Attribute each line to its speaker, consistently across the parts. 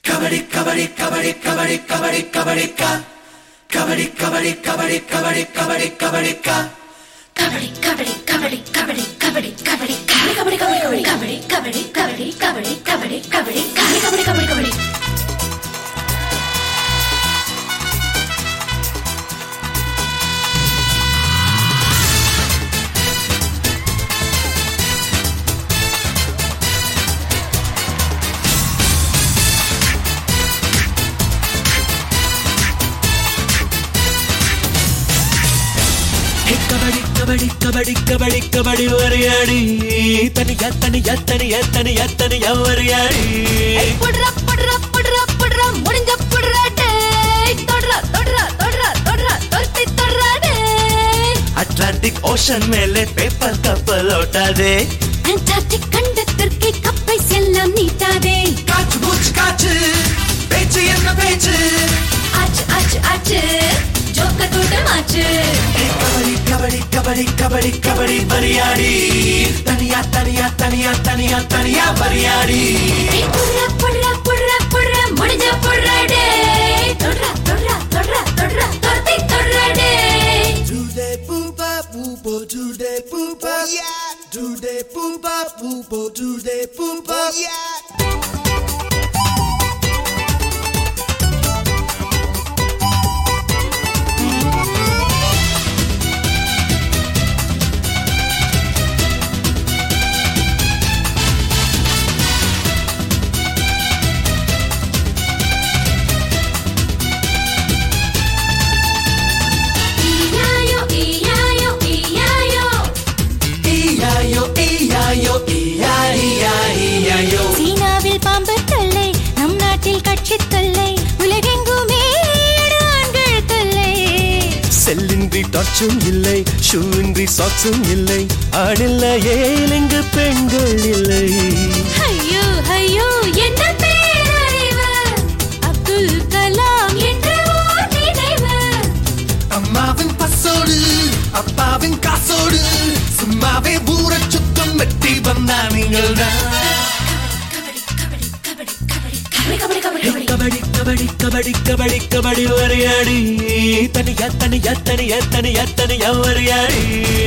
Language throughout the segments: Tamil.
Speaker 1: கபடி கபடி கபடி கபடி கபடி கபடிக்கா கபடி கபடி கபடி கபடி கபடி கபடிக்கா
Speaker 2: கபடி கபடி கபடி கபடி கபடி கபடி கபடி கபடி கபடி கபடி கபடி கபடி கபடி கபடி கபடி கபடி கபடி கபடி கபடி
Speaker 1: ஹே, கபடி கபடி கபடி கபடி கபடி வரையாடி தனியா தனியா தனியா தனியா தனியா வரையாடி
Speaker 2: புடுறா புடுறா புடுறா புடுறா முடிஞ்ச புடுறா டேய் தொடுறா தொடுறா தொடுறா தொடுறா தொடுத்தி தொடுறா டேய்
Speaker 1: அட்லாண்டிக் ஓஷன் மேலே பேப்பர் கப்பல் ஓட்டாதே
Speaker 2: அண்டார்டிக் கண்டத்திற்கு கப்பை செல்லம் நீட்டாதே
Speaker 1: காற்று மூச்சு காற்று பேச்சு என்ன பேச்சு
Speaker 2: ஆச்சு ஆச்சு ஆச்சு ஜோக்க கூட்டமாச்சு
Speaker 1: ஹே, கபடி கபடி கபடி கபடி கபடி வரையாடி தனியா தனியா தனியா தனியா தனியா வரையாடி
Speaker 2: ஏய் புடுறா புடுறா புடுறா புடுறா முடிஞ்ச புடுறா டேய் தொடுறா தொடுறா தொடுறா தொடுறா தொடுத்தி தொடுறா டேய்
Speaker 3: Do they poop up, poop oh, do they poop up? Yeah. Do they poop up, poop oh, do they poop up? Yeah.
Speaker 2: ஈயாயோ ஈயாயோ ஈயாயோ
Speaker 1: ஈயாயோ ஈயாயோ ஈயா ஈயா ஈயாயோ
Speaker 4: சீனாவில் பாம்பு தொல்லை நம் நாட்டில் கட்சி தொல்லை உலகெங்குமே ஆண்கள் தொல்லை
Speaker 1: செல்லின்றி டார்ச்சும் இல்லை ஷூவின்றி சாக்ஸும் இல்லை ஆடில்லையே இங்கு பெண்கள் இல்லை
Speaker 4: ஐயோ ஐயோ என்ன பேரறிவு அப்துல் கலாம் என்ற ஓர் நினைவு
Speaker 3: அம்மாவின் பசோடு அப்பாவின் காசோடு சும்மாவே ஊர சுத்தம் வெட்டி வந்தா நீங்கள்
Speaker 2: கபடி கபடி கபடி கபடி கபடி கபடி கபடி
Speaker 1: கபடி கபடி கபடி கபடி கபடி வரையாடி தனியா தனியா தனியா தனியா தனியா வரையாடி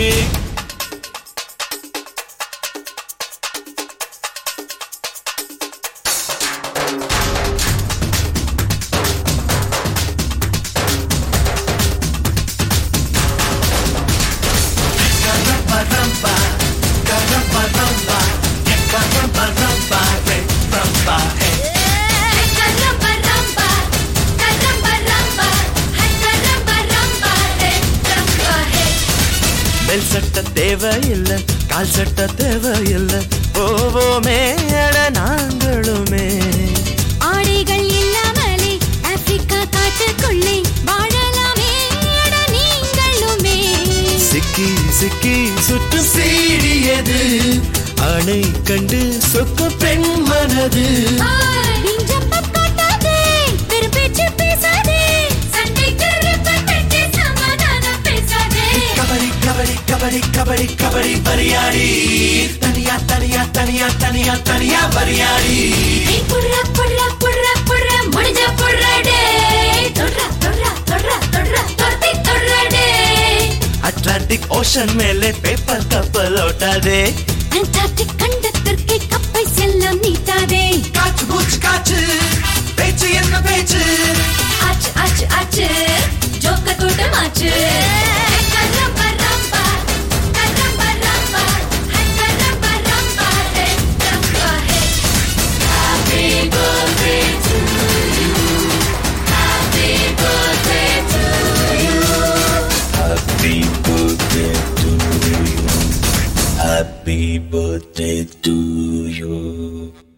Speaker 2: கரம்ப ரம்ப கரம்ப ரம்ப கரம்ப ரம்ப ஹே ரம்ப ஹே
Speaker 1: மேல் சட்ட தேவையில்லை கால் சட்ட தேவையில்லை போவோமே அட நாங்களுமே
Speaker 4: ஆடைகள் இல்லாமலே ஆப்பிரிக்கா காட்டுக்குள்ளே வாழலாமே அட நீங்களுமே
Speaker 1: சிக்கி சிக்கி சுற்றும் சீடியது அணை கண்டு சொக்க பெண் மனது
Speaker 4: நெஞ்சப்ப காட்டாதே பெரும் பேச்சு பேசாதே
Speaker 2: சண்டைக்கு ரிப்பன் சமாதானம் பேசாதே
Speaker 1: கபடி கபடி கபடி கபடி கபடி பரியாடி தனியா தனியா தனியா தனியா தனியா பரியாடி
Speaker 2: ஏய் புடுறா புடுறா புடுறா புடுறா முடிஞ்ச புடுறா டேய் தொடுறா தொடுறா தொடுறா தொடுறா தொடுத்தி தொடுறா டேய்
Speaker 1: அட்லாண்டிக் ஓஷன் மேலே பேப்பர் கப்பல் ஓட்டாதே
Speaker 4: அண்டார்டிக் கண்டத்திற்கு கப்பை செல்லம் நீட்டாதே
Speaker 1: காற்று மூச்சு காற்று பேச்சு என்ன பேச்சு
Speaker 2: ஆச்சு ஆச்சு ஆச்சு ஜோக்க கூட்டமாச்சு கரம்ப ரம்ப கரம்ப ரம்ப கரம்ப ரம்ப ஹே ரம்ப hey happy birthday to you happy birthday to you
Speaker 1: Happy birthday to you. Happy birthday to you.